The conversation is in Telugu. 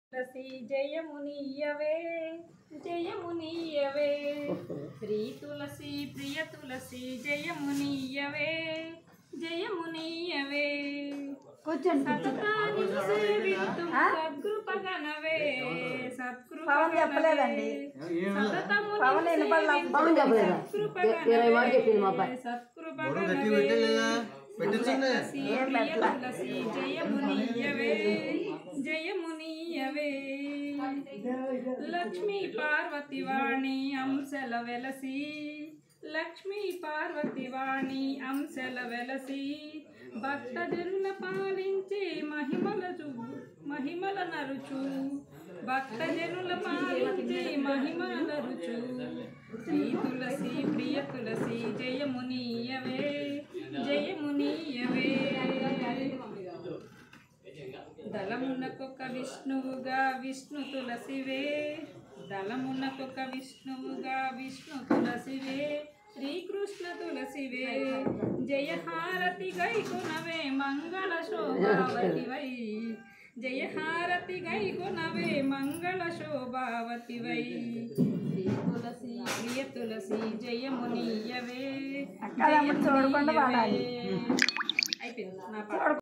తులసి జయమునియవే జయమునియవే శ్రీ తులసి ప్రియ తులసి జయమునియవే జయమునియవే సతతాని సేవింతు సద్కృపగణవే పవన్ చెప్పలేదండి. సతతముని పవన్ వినపడలా. సేవింతు పవన్ చెప్పలేదా? సత్కృపగణవే. ఇరవై మాట చెప్పింది మా అబ్బాయి. సత్కృపగణవే. గట్టి పెట్టలేదా పెట్టించండి తులసి ప్రియ తులసి జయమునియవే జయమునియవే లక్ష్మీ పార్వతి వాణి అంశల వెలసి లక్ష్మీ పార్వతి వాణి అంశల వెలసి భక్త జనుల పాలించి మహిమల చూ మహిమల నరుచు భక్త జనుల పాలించి మహిమల నరుచు శ్రీ తులసి ప్రియ తులసి జయమునియవే జయమునియవే దళమునకొక విష్ణువుగా విష్ణు తులసివే దళమునకొక విష్ణువుగా విష్ణు తులసివే శ్రీకృష్ణ తులసివే జయహారతి గైకునవే మంగళ శోభావతివై జయహారతి గైకునవే మంగళ శోభావతివై శ్రీ తులసి ప్రియ తులసి జయమునియవే అక్క, అప్పుడు చూడకుండా పాడాలి. జయమునియవే. అయిపోయింది నా పాట